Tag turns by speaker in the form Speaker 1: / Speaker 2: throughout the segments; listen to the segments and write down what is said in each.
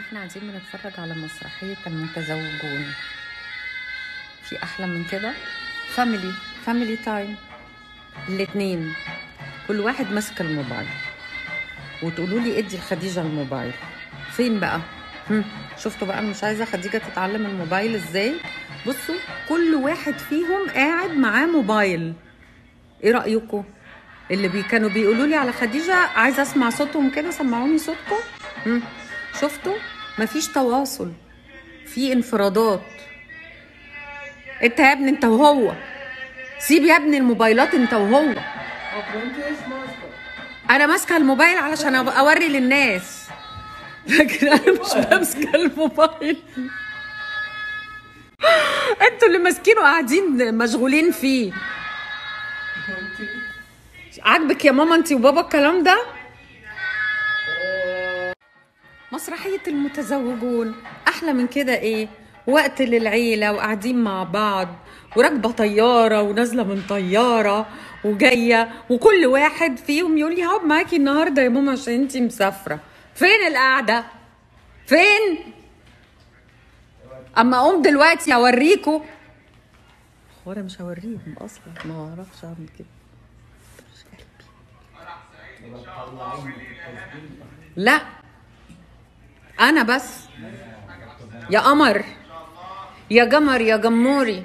Speaker 1: احنا قاعدين بنتفرج على مسرحية المتزوجون في أحلى من كده فاميلي فاميلي تايم الاتنين كل واحد ماسك الموبايل وتقولوا لي ادي لخديجة الموبايل فين بقى هم. شفتوا بقى أنا مش عايزة خديجة تتعلم الموبايل ازاي بصوا كل واحد فيهم قاعد معاه موبايل ايه رأيكم اللي بي كانوا بيقولوا لي على خديجة عايزة اسمع صوتهم كده سمعوني صوتكم هم. شفتوا مفيش تواصل في انفرادات انت يا ابني انت وهو سيب يا ابني الموبايلات انت وهو انا ماسكه الموبايل علشان أبقى اوري للناس لكن انا مش ماسكه الموبايل انتوا اللي ماسكينه قاعدين مشغولين فيه عاجبك يا ماما انت وبابا الكلام ده مسرحية المتزوجون أحلى من كده إيه؟ وقت للعيلة وقاعدين مع بعض وراكبة طيارة ونازلة من طيارة وجاية وكل واحد فيهم يقول لي هقعد معاكي النهاردة يا ماما عشان انتي مسافرة فين القعدة؟ فين؟ أما أقوم دلوقتي أوريكوا هو أنا مش هوريهم أصلا ما أعرفش أعمل كده مش قلبي. لا انا بس يا قمر يا قمر يا جموري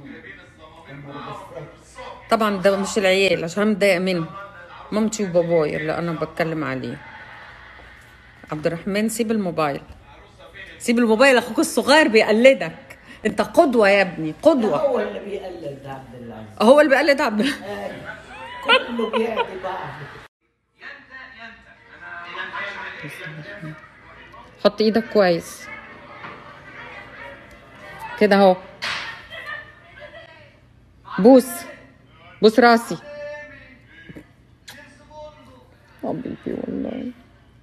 Speaker 1: طبعا ده مش العيال عشان متضايق منه مامتي وبابايا اللي انا بتكلم عليه عبد الرحمن سيب الموبايل سيب الموبايل اخوك الصغير بيقلدك انت قدوه يا ابني قدوه
Speaker 2: هو اللي بيقلد عبد العزيز
Speaker 1: هو اللي بيقلد عبد
Speaker 2: كله بيعدي بعض
Speaker 1: حط ايدك كويس كده اهو بوس بوس راسي حبيبي والله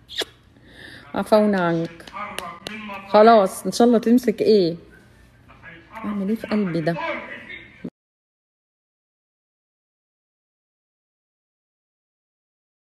Speaker 1: عفونا عنك خلاص ان شاء الله تمسك ايه اعمل ايه في قلبي ده